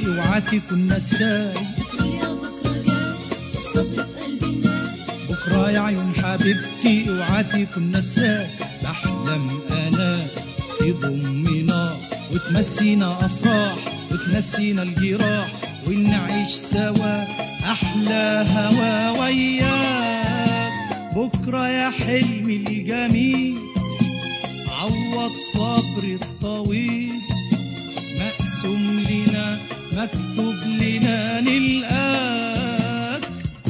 اوعى تكون نساي يا بكرة جاي الصبر في قلبنا بكرة يا عيون حبيبتي اوعى تكون نساي بحلم انا تضمنا وتمسينا افراح وتنسينا الجراح ونعيش سوا احلى هوا وياك بكرة يا حلمي الجميل عوض صبري الطويل مقسوم لنا مكتوب لنا نلقاك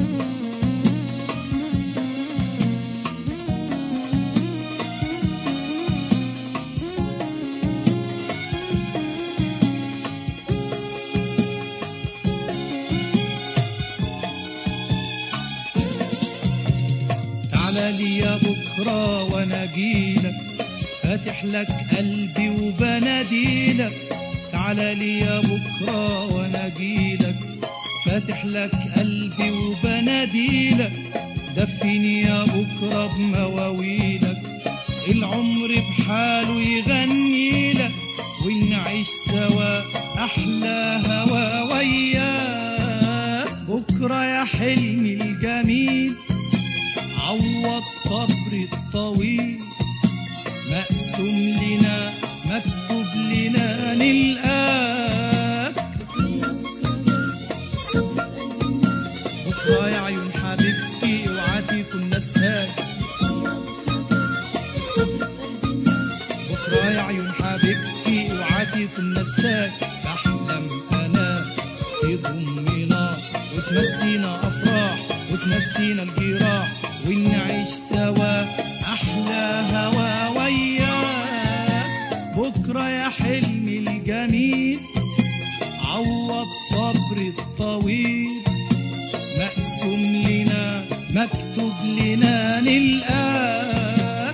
تعالى لي يا بكرة وانا جيلك فاتح لك قلبي وبناديلك تعالى لي يا بكرة وانا جيلك فاتح لك قلبي وبناديلك دفيني يا بكرة بمواويلك العمر بحاله يغني لك ونعيش سوا أحلى هوا وياك بكرة يا حلمي الجميل عوض صبري الطويل مقسوم لنا مكتوب لنا نلقاك يا بكرة جاي الصبر في قلبنا بكرة يا عيون حبيبتي اوعى تكون نساك يا بكرة جاي الصبر في قلبنا بكرة يا عيون حبيبتي اوعى تكون نساك بحلم انا تضمنا وتنسينا افراح وتنسينا الجراح ونعيش سوا احلى هوا وياك بكرة يا حلمي الجميل عوض صبري الطويل مقسوم لنا مكتوب لنا نلقاك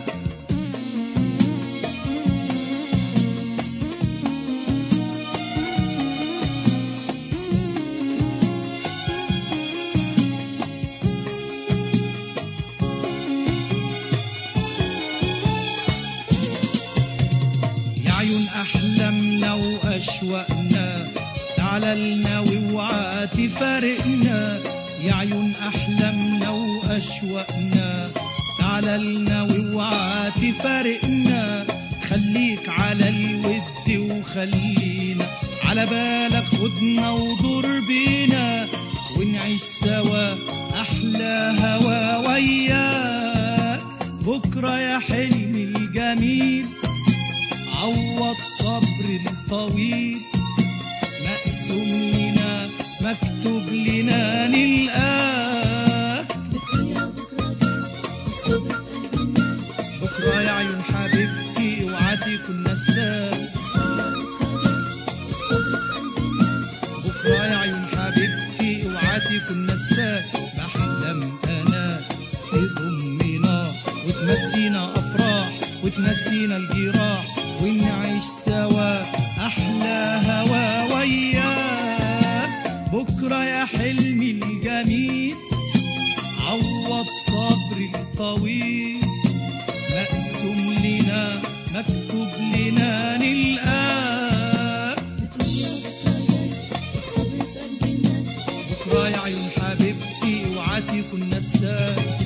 يا عيون احلامنا واشواقنا تعالى لنا واوعى تفارقنا يا عيون احلامنا واشواقنا تعالى لنا واوعى تفارقنا خليك على الود وخلينا على بالك خدنا ودور بينا ونعيش سوا احلى هوا وياك بكره يا حلمي الجميل عوض صبري الطويل مقسوم لنا مكتوب لنا نلقاك بكرة يا بكرة جاي الصبر في قلبنا بكرة يا عيون حبيبتي اوعى تكون نساك يا بكرة جاي الصبر في قلبنا بكرة يا عيون حبيبتي اوعى تكون نساك بحلم انا تضمنا وتنسينا افراح وتنسينا الجراح ونعيش سوا احلى هوا وياك بكرة يا حلمي الجميل عوض صبري الطويل مقسوم لنا مكتوب لنا نلقاك بتقول يا بكرة جاي الصبر في قلبنا بكرة يا عيون حبيبتي اوعى تكون نساك